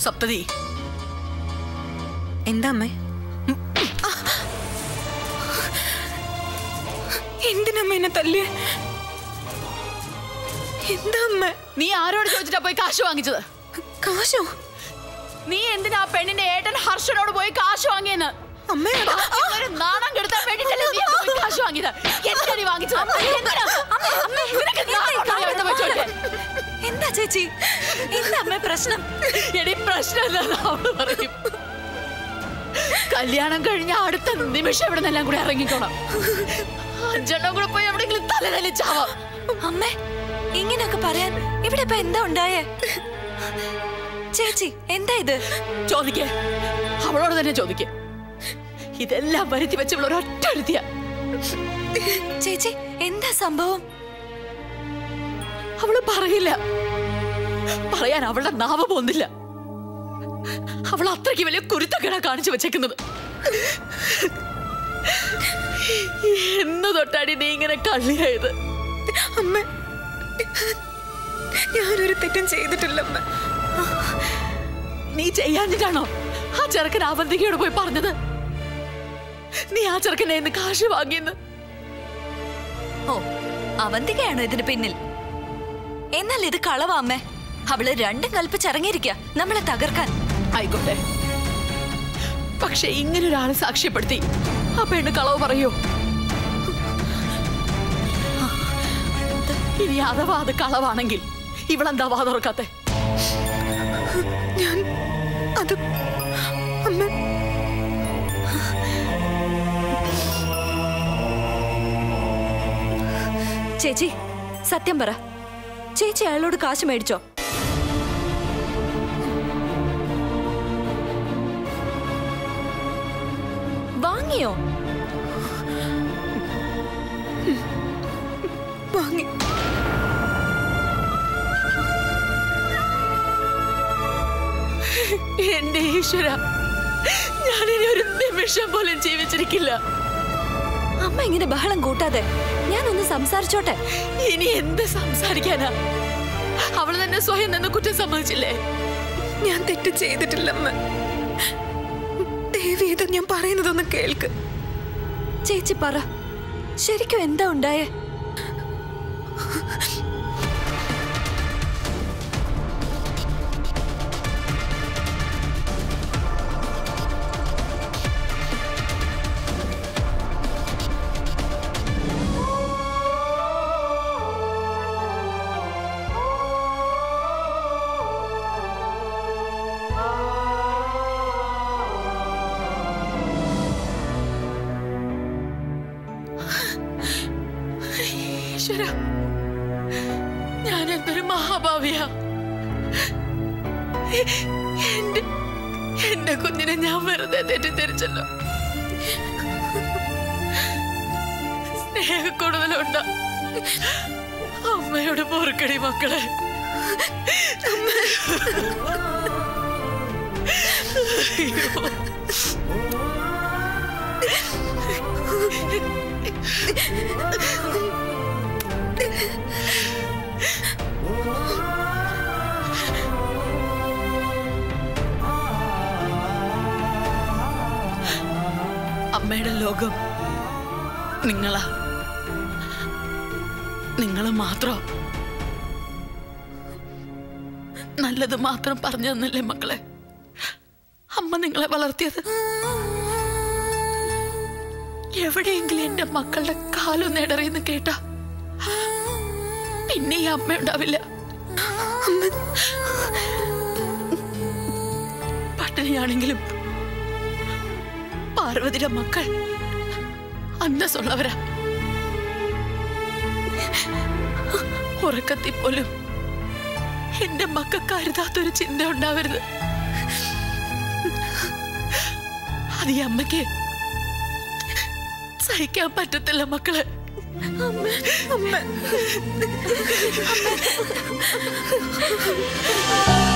സപ്തതി എന്താ അമ്മേ എന്തിനമ്മ എന്നെ തല്ലിയേ എന്താ അമ്മ നീ ആരോട് ചോദിച്ചിട്ടാ പോയി കാശ് വാങ്ങിച്ചത് കാശോ നീ എന്തിനാ ആ പെണ്ണിന്റെ ഏട്ടൻ ഹർഷനോട് പോയി കാശ് വാങ്ങിയെന്ന് അമ്മേ അത് ബാക്കിയുള്ളവരെ നാണം കെടുത്താൻ വേണ്ടിട്ടല്ലേ നീ അവിടെ പോയി കാശ് വാങ്ങിയത് എന്തിനാ നീ വാങ്ങിച്ചത് എന്തിനാ? നിനക്ക് നാണം ഉണ്ടോ ഞാൻ ഇവിടെ പോയി ചോദിക്കാൻ? എന്താ ചേച്ചി എന്താ അമ്മ പ്രശ്നം എടി പ്രശ്നമില്ലെന്ന് അവള് പറയും കല്യാണം കഴിഞ്ഞ അടുത്ത നിമിഷം ഇവിടെ നിന്നെല്ലാം കൂടെ ഇറങ്ങിക്കോണം അഞ്ചെണ്ണം കൂടെ പോയി എവിടെയെങ്കിലും തല തലിച്ചാവാം അമ്മേ ഇങ്ങനെയൊക്കെ പറയാൻ ഇവിടെ ഇപ്പൊ എന്താ ഉണ്ടായേ ചേച്ചി എന്താ ഇത് ചോദിക്കേ അവളോട് തന്നെ ചോദിക്കേ ഇതെല്ലാം വരുത്തി വെച്ച് ഇവിടെ ഒരൊറ്റ എഴുതിയ ചേച്ചി എന്താ സംഭവം അവള് പറയില്ല പറയാൻ അവളുടെ നാവ് പോന്നില്ല അവൾ അത്രയ്ക്ക് വലിയ കുരുത്തക്കേടാ കാണിച്ചു വെച്ചേക്കുന്നത് എന്ന് തൊട്ടാടി നീ ഇങ്ങനെ കള്ളിയായത് അമ്മ ഞാനൊരു തെറ്റും ചെയ്തിട്ടില്ല അമ്മ നീ ചെയ്യാഞ്ഞിട്ടാണോ ആ ചെറുക്കൻ അവന്തികയോട് പോയി പറഞ്ഞത് നീ ആ ചെറുക്കനെ ഇന്ന് കാശ് വാങ്ങിയെന്ന് ഓ അവന്തികയാണോ ഇതിന് പിന്നിൽ എന്നാൽ ഇത് കളവാ അമ്മേ അവള് രണ്ടും കൽപ്പിച്ചിറങ്ങിയിരിക്ക നമ്മളെ തകർക്കാൻ ആയിക്കോട്ടെ പക്ഷെ ഇങ്ങനെ ഒരാളെ സാക്ഷ്യപ്പെടുത്തി ആ പെണ്ണ് കളവ് പറയോ ഇനി അഥവാ അത് കളവാണെങ്കിൽ ഇവളെന്താ വാ തുറക്കാത്തെ ഞാൻ അത് അമ്മ ചേച്ചി സത്യം പറ ചേച്ചി അയാളോട് കാശ് മേടിച്ചോ വാങ്ങിയോ വാങ്ങി എന്റെ ഈശ്വര ഞാനിനി ഒരു നിമിഷം പോലും ജീവിച്ചിരിക്കില്ല അമ്മ ഇങ്ങനെ ബഹളം കൂട്ടാതെ ഞാനൊന്ന് സംസാരിച്ചോട്ടെ ഇനി എന്ത് സംസാരിക്കാനാ അവൾ തന്നെ സ്വയം നിന്ന് കുറ്റം സമ്മതിച്ചില്ലേ ഞാൻ തെറ്റ് ചെയ്തിട്ടില്ലമ്മ ദേവി ഇത് ഞാൻ പറയുന്നതൊന്ന് കേൾക്ക് ചേച്ചി പറ ശരിക്കും എന്താ ഉണ്ടായേ ഈശ്വര ഞാൻ എന്തൊരു മഹാഭാവിയാ എന്റെ എന്റെ കുഞ്ഞിനെ ഞാൻ വെറുതെ തെറ്റിദ്ധരിച്ചല്ലോ സ്നേഹക്കൂടുതലുണ്ട അമ്മയോട് പൊറുക്കടി മക്കളെ അയ്യോ. അമ്മയുടെ ലോകം നിങ്ങളാ നിങ്ങൾ മാത്രം നല്ലത് മാത്രം പറഞ്ഞു തന്നല്ലേ മക്കളെ അമ്മ നിങ്ങളെ വളർത്തിയത് എവിടെയെങ്കിലും എന്റെ മക്കളുടെ കാലൊന്ന് ഇടറിയെന്ന് കേട്ടാ പിന്നെ ഈ അമ്മ ഉണ്ടാവില്ല പട്ടിണിയാണെങ്കിലും പാർവതിയുടെ മക്കൾ അന്തസ്സുള്ളവരാ ഉറക്കത്തിൽ പോലും എന്റെ മക്കൾക്ക് അരുതാത്തൊരു ചിന്ത ഉണ്ടാവരുത് അത് ഈ അമ്മയ്ക്ക് സഹിക്കാൻ പറ്റത്തില്ല മക്കളെ അമ്മ